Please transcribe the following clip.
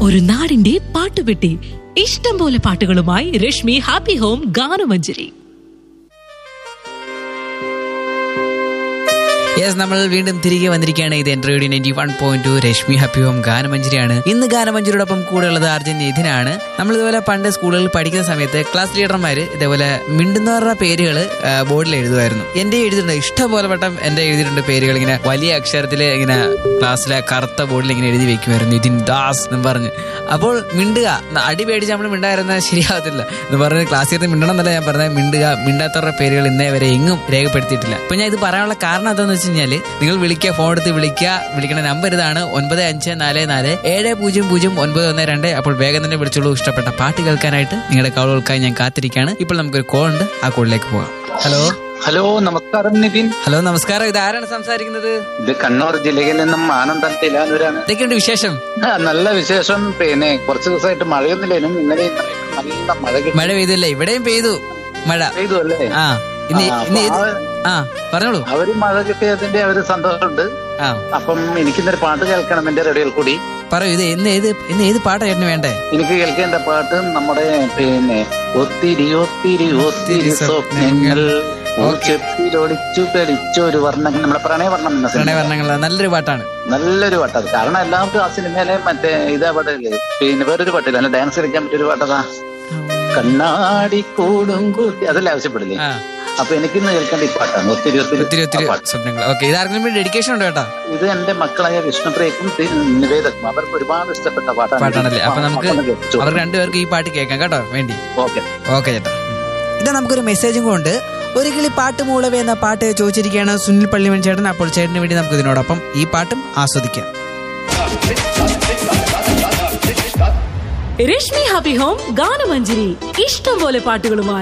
ഒരു നാടിന്റെ പാട്ടുപെട്ടി ഇഷ്ടം പോലെ പാട്ടുകളുമായി രശ്മി ഹാപ്പി ഹോം ഗാനമഞ്ജരി യെസ് നമ്മൾ വീണ്ടും തിരികെ വന്നിരിക്കുകയാണ് ഇത് എന്റെ radio ninety one point two Rashmi happy home ഗാനമഞ്ജരിയാണ് ഇന്ന് ഗാനമഞ്ജരിയോടൊപ്പം കൂടെ ഉള്ളത് അർജുൻ നിധിനാണ് നമ്മൾ ഇതുപോലെ പണ്ട് സ്കൂളുകളിൽ പഠിക്കുന്ന സമയത്ത് ക്ലാസ് ലീഡർമാര് ഇതേപോലെ മിണ്ടുന്നവരുടെ പേരുകൾ ബോർഡിൽ എഴുതുമായിരുന്നു എന്റെ എഴുതിയിട്ടുണ്ട് ഇഷ്ടംപോലെ വട്ടം എന്റെ എഴുതിയിട്ടുണ്ട് പേരുകൾ ഇങ്ങനെ വലിയ അക്ഷരത്തിൽ ഇങ്ങനെ ക്ലാസ്സിലെ കറുത്ത ബോർഡിൽ ഇങ്ങനെ എഴുതി വെക്കുമായിരുന്നു നിതിൻ ദാസ് എന്ന് പറഞ്ഞ് അപ്പോൾ മിണ്ടുക അടി പേടിച്ച് നമ്മൾ മിണ്ടായിരുന്ന ശരിയാവത്തില്ല എന്ന് പറഞ്ഞ് ക്ലാസ്സിൽ നിന്ന് മിണ്ടണം എന്നല്ല ഞാൻ പറഞ്ഞത് മിണ്ടുക മിണ്ടാത്തവരുടെ പേരുകൾ ഇന്നേ വരെ എങ്ങും രേഖപ്പെടുത്തിയിട്ടില്ല അപ്പൊ ഞാൻ ഇത് പറയാനുള്ള കാരണം എന്താണെന്ന് വെച്ച് കഴിഞ്ഞാല് നിങ്ങൾ വിളിക്കുക ഫോൺ എടുത്ത് വിളിക്കുക വിളിക്കുന്ന നമ്പർ ഇതാണ് ഒൻപത് അഞ്ച് നാല് നാല് ഏഴ് പൂജ്യം പൂജ്യം ഒൻപത് ഒന്ന് രണ്ട് അപ്പോൾ വേഗം തന്നെ വിളിച്ചോളൂ ഇഷ്ടപ്പെട്ട പാട്ട് കേൾക്കാനായിട്ട് നിങ്ങളുടെ കോളുകൾക്കായി ഞാൻ കാത്തിരിക്കുകയാണ് ഇപ്പോൾ നമുക്കൊരു കോൾ ഉണ്ട് ആ കോളിലേക്ക് പോകാം ഹലോ ഹലോ നമസ്കാരം നിതിൻ ഹലോ നമസ്കാരം ഇത് ആരാണ് സംസാരിക്കുന്നത് ഇത് കണ്ണൂർ ജില്ലയിൽ നിന്നും ആനന്ദൻ തിലാനൂരാണ് എന്തൊക്കെയുണ്ട് വിശേഷം ആ, നല്ല വിശേഷം പിന്നെ കുറച്ച് ദിവസമായിട്ട് മഴയൊന്നുമില്ലേനും ഇന്നലെ ഇന്നലെയൊക്കെ നല്ല മഴ കിട്ടി മഴ പെയ്തില്ല ഇവിടെയും പെയ്തു മഴ പെയ്തു അല്ലേ ആ ഇന്ന് ആ, ഇന്ന് അപ്പൊ ഏത് ആ പറഞ്ഞോളൂ അവര് മഴ കിട്ടിയതിന്റെ ഒരു സന്തോഷമുണ്ട് ആ അപ്പം എനിക്കിന്നൊരു പാട്ട് കേൾക്കണം എന്റെ റേഡിയോയിൽ കൂടി പറയൂ ഇത് ഇന്ന് ഏത് ഇന്ന് ഏത് പാട്ടാ ചേട്ടന് വേണ്ടേ എനിക്ക് കേൾക്കേണ്ട പാട്ട് നമ്മുടെ പിന്നെ ഒത്തിരി ഒത്തിരി ഒത്തിരി സ്വപ്നങ്ങൾ ചെപ്പിലൊളിച്ചു കളിച്ചൊരു വർണ്ണം നമ്മുടെ പ്രണയവർണ്ണം എന്ന സിനിമ. പ്രണയവർണ്ണങ്ങൾ നല്ലൊരു പാട്ടാണ് നല്ലൊരു പാട്ടത് കാരണം എല്ലാവർക്കും ആ സിനിമയിലെ മറ്റേ ഇതാ പാട്ടില്ലേ പിന്നെ വേറൊരു പാട്ടില്ല അല്ല ഡാൻസ് കളിക്കാൻ പറ്റിയൊരു പാട്ടതാ കണ്ണാടി കൂടും കൂട്ടി അതല്ലേ ആവശ്യപ്പെടില്ലേ ആ അപ്പൊ എനിക്കിന്ന് കേൾക്കേണ്ട ഈ പാട്ടാണ് ഒത്തിരി ഒത്തിരി ഒത്തിരി ആ പാട്ട്. സ്വപ്നങ്ങൾ ഓക്കെ ഇത് ആർക്കും വേണ്ടി ഡെഡിക്കേഷൻ ഉണ്ട് കേട്ടോ ഇത് എന്റെ മക്കളായ വിഷ്ണുപ്രിയക്കും തി- നിവേദക്കും അവർക്ക് ഒരുപാട് ഇഷ്ടപ്പെട്ട പാട്ടാണ് പാട്ടാണല്ലേ അപ്പൊ നമുക്ക് അപ്പൊ കേൾപ്പിച്ചു. അവർക്ക് രണ്ടുപേർക്ക് ഈ പാട്ട് കേൾക്കാം കേട്ടോ വേണ്ടി ഓക്കെ ഓക്കെ ചേട്ടാ ഇത് നമുക്കൊരു മെസ്സേജും കൊണ്ട് ഒരു കിളി പാട്ട് മൂളവേ എന്ന പാട്ട് ചോദിച്ചിരിക്കുകയാണ് സുനിൽ പള്ളിമൺ ചേട്ടൻ അപ്പോൾ ചേട്ടന് വേണ്ടി നമുക്ക് ഇതിനോടൊപ്പം ഈ പാട്ടും ആസ്വദിക്കാം രശ്മി ഹാപ്പി ഹോം ഗാനമഞ്ജരി ഇഷ്ടം പോലെ പാട്ടുകളുമായി